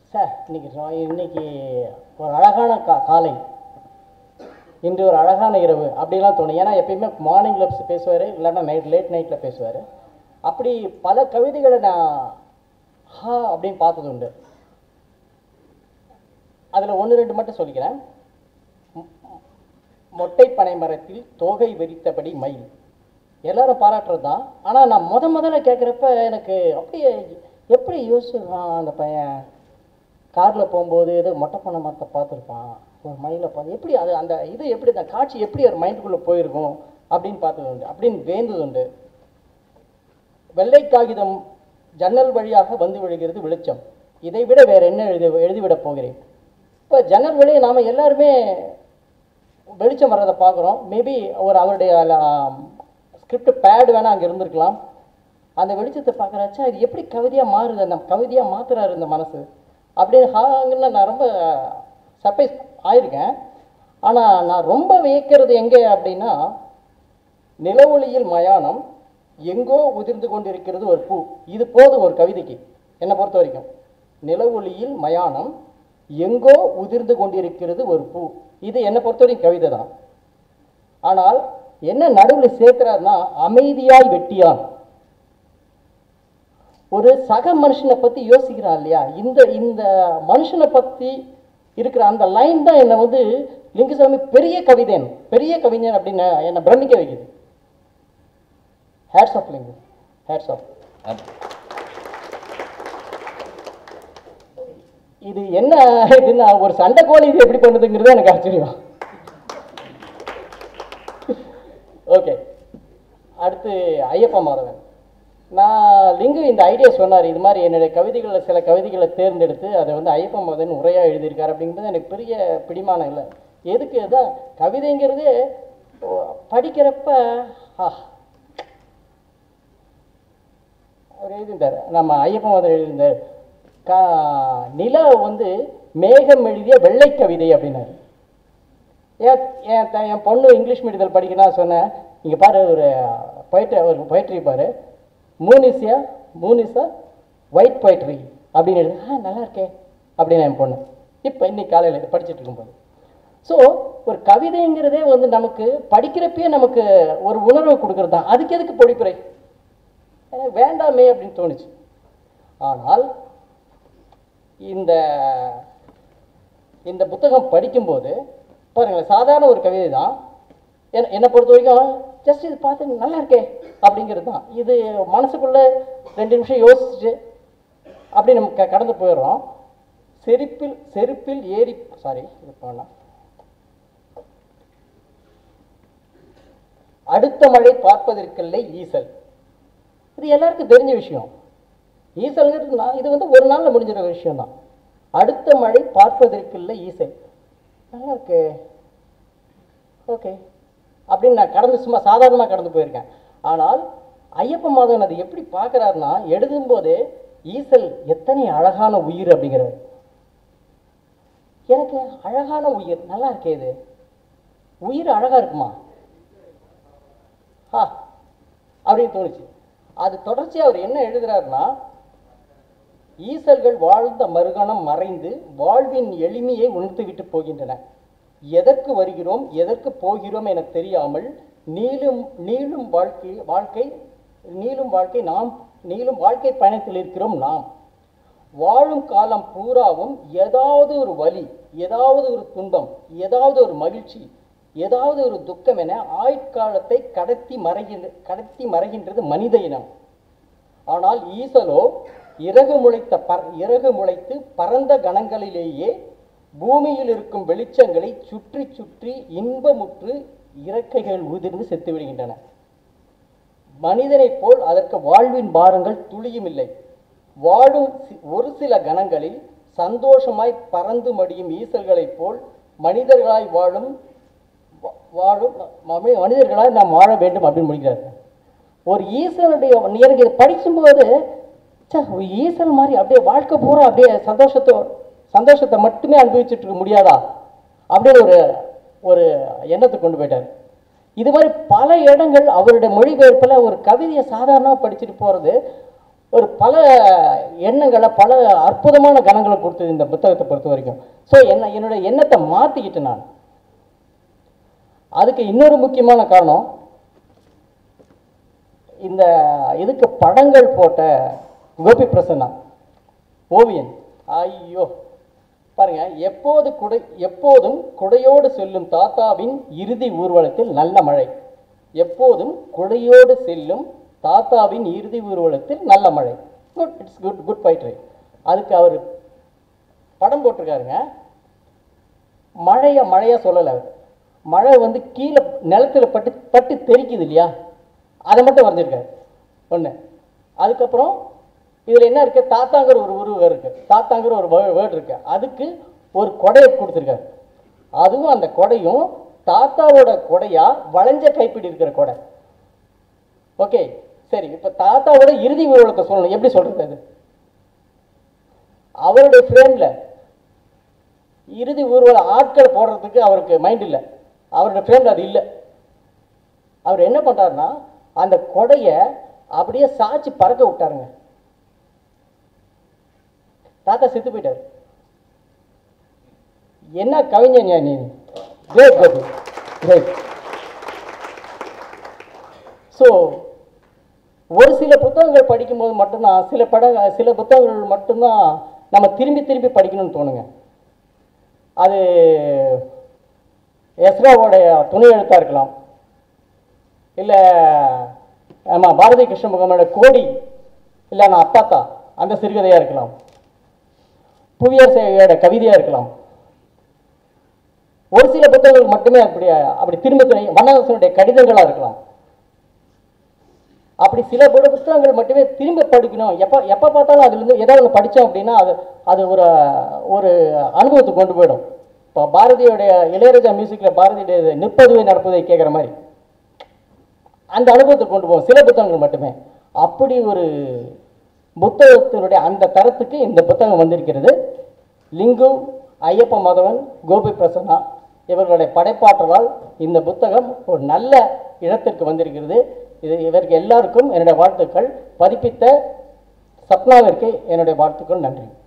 sir இன்னைக்கு ரா- இன்னைக்கு ஒரு அழகான கா காலை இன்று ஒரு அழகான இரவு அப்படிலாம் தோணும் ஏன்னா எப்பயுமே மார்னிங்கில் பேசுவார் இல்லைன்னா நைட் லேட் நைட்டில் பேசுவார் அப்படி பல கவிதைகளை நான் ஹா அப்படின்னு பார்த்தது உண்டு அதில் ஒன்று ரெண்டு மட்டும் சொல்லிக்கிறேன் மொ- மொட்டை பனை மரத்தில் தோகை விரித்தபடி மயில் எல்லாரும் பாராட்டுறது தான் ஆனால் நான் முத முதல்ல கேட்குறப்ப எனக்கு அப்படியே எப்படி யோசிச்சிருக்கான் அந்த பையன் காரில் போகும்போது ஏதோ மொட்டை பண்ண மரத்தை பார்த்துருப்பான் ஒரு மயிலை பார்த்து எப்படி அது அந்த இது எப்படி அந்த காட்சி எப்படி ஒரு மைண்டுக்குள்ளே போயிருக்கும் அப்படின்னு பார்த்தது உண்டு அப்படின்னு வேந்தது உண்டு வெள்ளை காகிதம் ஜன்னல் வழியாக வந்து விழுகிறது வெளிச்சம் இதை விட வேற என்ன எழுதி எழுதிவிடப் போகிறேன் இப்போ ஜன்னல் வழியே நாம் எல்லாருமே வெளிச்சம் வர்றதை பார்க்குறோம் மேபி ஒரு அவருடைய ஸ்கிரிப்ட் பேட் வேணால் அங்கே இருந்திருக்கலாம் அந்த வெளிச்சத்தை பார்க்குறாச்சா இது எப்படி கவிதையாக மாறுது அந்த கவிதையாக மாத்துறாரு இந்த மனசு அப்படின்னு ஹாங்கன்னு நான் ரொம்ப சர்ப்ரைஸ் ஆயிருக்கேன் ஆனால் நான் ரொம்ப வியக்கிறது எங்கே அப்படின்னா நிலவொளியில் மயானம் எங்கோ உதிர்ந்து கொண்டிருக்கிறது ஒரு பூ இது போதும் ஒரு கவிதைக்கு என்னை பொறுத்த வரைக்கும் நிலவொளியில் மயானம் எங்கோ உதிர்ந்து கொண்டிருக்கிறது ஒரு பூ இது என்னை பொறுத்த வரைக்கும் கவிதை தான் ஆனால் என்ன நடுவில் சேர்க்கிறாருன்னா அமைதியாய் வெட்டியான் ஒரு சக மனுஷனை பத்தி யோசிக்கிறான் இல்லையா இந்த இந்த மனுஷனை பத்தி இருக்கிற அந்த லைன் தான் என்னை வந்து லிங்குசாமி பெரிய கவிதைன் பெரிய கவிஞன் அப்படின்னு என்னை பிரமிக்க வைக்குது hats off Lingu hats off இது என்ன இதுன்னா ஒரு சண்டை கோழி இது எப்படி பண்ணுதுங்கிறது எனக்கு ஆச்சரியம் ஓகே அடுத்து ஐயப்ப மாதவன் நான் லிங்கு இந்த ஐடியா சொன்னார் இது மாதிரி என்னுடைய கவிதைகளில் சில கவிதைகளை தேர்ந்தெடுத்து அதை வந்து ஐயப்ப மாதவன் உரையாக எழுதியிருக்காரு அப்படிங்கிறது எனக்கு பெரிய பிடிமானம் இல்லை எதுக்கு தான் கவிதைங்கிறது ஓ, படிக்கிறப்ப ஆ அவர் எழுதியிருந்தார் நம்ம ஐயப்ப மாதவன் எழுதியிருந்தார் கா நிலா வந்து மேகம் எழுதிய வெள்ளை கவிதை அப்படின்னாரு ஏன் என் த- என் பொண்ணு இங்கிலீஷ் மீடியத்தில் படிக்கணும் சொன்னேன் இங்கே பாரு ஒரு poetry ஒரு poetry பாரு moon is a moon is a white poetry அப்படின்னு எழுது ஆ நல்லா இருக்கே அப்படின்னு என் பொண்ணு இப்போ இன்னைக்கு காலையில் இது படிச்சுட்டு இருக்கும்போது ஸோ ஒரு கவிதைங்கிறதே வந்து நமக்கு படிக்கிறப்பயே நமக்கு ஒரு உணர்வை கொடுக்கறது தான் அதுக்கு எதுக்கு பொழிப்புரை எனக்கு வேண்டாமே அப்படின்னு தோணுச்சு ஆனால் இந்த இந்த புத்தகம் படிக்கும்போது பாருங்களேன் சாதாரண ஒரு கவிதை தான் என்ன என்னை பொறுத்த வரைக்கும் ஜஸ்ட் இது பார்த்து நல்லா இருக்கே அப்படிங்கிறது தான் இது மனசுக்குள்ள ரெண்டு நிமிஷம் யோசிச்சுட்டு அப்படி நம்ம க- கடந்து போயிடுறோம் செருப்பில் செருப்பில் ஏறி சாரி இது பண்ணலாம் அடுத்த மழை பார்ப்பதற்கில்லை ஈசல் இது எல்லாருக்கும் தெரிஞ்ச விஷயம் ஈசல்ங்கிறது நான் இது வந்து ஒரு நாளில் முடிஞ்சிட விஷயம் தான் அடுத்த மழை பார்ப்பதற்கில்லை ஈசல் நல்லா இருக்கு ஓகே அப்படின்னு நான் கடந்து சும்மா சாதாரணமாக கடந்து போயிருக்கேன் ஆனால் ஐயப்ப மாதவன் அது எப்படி பார்க்குறாருன்னா எழுதும்போதே ஈசல் எத்தனை அழகான உயிர் அப்படிங்கிறார் எனக்கு அழகான உயிர் நல்லா இருக்கே இது உயிர் அழகா இருக்குமா ஆ அப்படின்னு தோணுச்சு அது தொடர்ச்சியா அவர் என்ன எழுதுறாருன்னா ஈசல்கள் வாழ்ந்த மறுகணம் மறைந்து வாழ்வின் எளிமையை உணர்த்துவிட்டு போகின்றன எதற்கு வருகிறோம் எதற்கு போகிறோம் என தெரியாமல் நீளும் நீளும் வாழ்க்கை வாழ்க்கை நீளும் வாழ்க்கை நாம் நீளும் வாழ்க்கை பயணத்தில் இருக்கிறோம் நாம் வாழும் காலம் பூராவும் ஏதாவது ஒரு வலி ஏதாவது ஒரு துன்பம் ஏதாவது ஒரு மகிழ்ச்சி ஏதாவது ஒரு துக்கம் என ஆயுட்காலத்தை கடத்தி மறைகின்ற கடத்தி மறைகின்றது மனித இனம் ஆனால் ஈசலோ இறகு முளைத்த பர இறகு முளைத்து பரந்த கணங்களிலேயே பூமியில் இருக்கும் வெளிச்சங்களை சுற்றி சுற்றி இன்பமுற்று இறக்கைகள் உதிர்ந்து செத்து விடுகின்றன மனிதனைப் போல் அதற்கு வாழ்வின் பாரங்கள் துளியும் இல்லை வாழும் சி- ஒரு சில கணங்களில் சந்தோஷமாய் பறந்து மடியும் ஈசல்களைப் போல் மனிதர்களாய் வாழும் வா- வாழும் ம- மனிதர்களாய் நாம் வாழ வேண்டும் அப்படின்னு முடிக்கிறார் ஒரு ஈசனுடைய எனக்கு இதை படிக்கும்போது ச்சே, ஒரு ஈசல் மாதிரி அப்படியே வாழ்க்கை பூரா அப்படியே சந்தோஷத்தை சந்தோஷத்தை மட்டுமே அனுபவிச்சுட்டு இருக்க முடியாதா அப்படின்னு ஒரு ஒரு எண்ணத்தை கொண்டு போயிட்டார் இது மாதிரி பல இடங்கள் அவருடைய மொழிபெயர்ப்பில் ஒரு கவிதையை சாதாரணமாக படிச்சுட்டு போகிறது ஒரு பல எண்ணங்களை பல அற்புதமான கணங்களை கொடுத்தது இந்த புத்தகத்தை பொறுத்த வரைக்கும் ஸோ என்ன என்னோட எண்ணத்தை மாற்றிக்கிட்டேன் நான் அதுக்கு இன்னொரு முக்கியமான காரணம் இந்த இதுக்கு படங்கள் போட்ட கோபி பிரசன்னா ஓவியன் ஐயோ பாருங்க எப்போது குடை எப்போதும் குடையோடு செல்லும் தாத்தாவின் இறுதி ஊர்வலத்தில் நல்ல மழை எப்போதும் குடையோடு செல்லும் தாத்தாவின் இறுதி ஊர்வலத்தில் நல்ல மழை good it's good good fighter அதுக்கு அவர் படம் போட்டிருக்காருங்க மழையை மழையாக சொல்லலை அவர் மழை வந்து கீழே நிலத்துல பட்டு பட்டு தெறிக்குது இல்லையா அதை மட்டும் வரைஞ்சிருக்காரு ஒன்று அதுக்கப்புறம் இதில் என்ன இருக்கு தாத்தாங்கிற ஒரு உருவம் இருக்கு தாத்தாங்கிற ஒரு வேர்டு இருக்கு அதுக்கு ஒரு கொடையை கொடுத்துருக்காரு அதுவும் அந்த கொடையும் தாத்தாவோட கொடையா வளைஞ்ச கைப்பிடி இருக்கிற கொடை ஓகே சரி இப்போ தாத்தாவோட இறுதி ஊர்வலத்தை சொல்லணும் எப்படி சொல்றது அது அவருடைய ஃப்ரேமில் இறுதி ஊர்வல ஆட்கள் போடுறதுக்கு அவருக்கு மைண்ட் இல்லை அவருடைய ஃப்ரேமில் அது இல்லை அவர் என்ன பண்ணுறாருன்னா அந்த கொடையை அப்படியே சாய்ச்சி பறக்க விட்டாருங்க தாத்தா செத்து போயிட்டார் என்ன கவிஞன் நீ கிரேட் கோபி கிரேட் ஸோ ஒரு சில புத்தகங்கள் படிக்கும்போது மட்டும்தான் சில பட சில புத்தகங்கள் மட்டும்தான் நம்ம திரும்பி திரும்பி படிக்கணும்னு தோணுங்க அது எஸ்ராவோடைய துணை எழுத்தாக இருக்கலாம் இல்லை ஆமாம் பாரதி கிருஷ்ணமுகமோட கோடி இல்லை நான் அப்பாத்தா அந்த சிறுகதையாக இருக்கலாம் புவியர் சேவையோட கவிதையாக இருக்கலாம் ஒரு சில புத்தகங்கள் மட்டுமே அப்படி அப்படி திரும்ப திரும்ப வண்ணதாசனுடைய கடிதங்களாக இருக்கலாம் அப்படி சில புட புத்தகங்கள் மட்டுமே திரும்ப படிக்கணும் எப்போ எப்போ பார்த்தாலும் அதுலேருந்து ஏதாவது ஒன்று படித்தோம் அப்படின்னா அது அது ஒரு ஒரு அனுபவத்துக்கு கொண்டு போயிடும் இப்போ பாரதியோடைய இளையராஜா மியூசிக்கில் பாரதியுடைய நிற்பதுவே நடப்பதை கேட்குற மாதிரி அந்த அனுபவத்துக்கு கொண்டு போகும் சில புத்தகங்கள் மட்டுமே அப்படி ஒரு புத்தகத்தினுடைய அந்த தரத்துக்கு இந்த புத்தகம் வந்திருக்கிறது லிங்கு ஐயப்ப மாதவன் கோபி பிரசன்னா இவர்களுடைய படைப்பாற்றலால் இந்த புத்தகம் ஒரு நல்ல இடத்திற்கு வந்திருக்கிறது இது இவருக்கு எல்லாருக்கும் என்னுடைய வாழ்த்துக்கள் பதிப்பித்த சப்னாவிற்கு என்னுடைய வாழ்த்துக்கள் நன்றி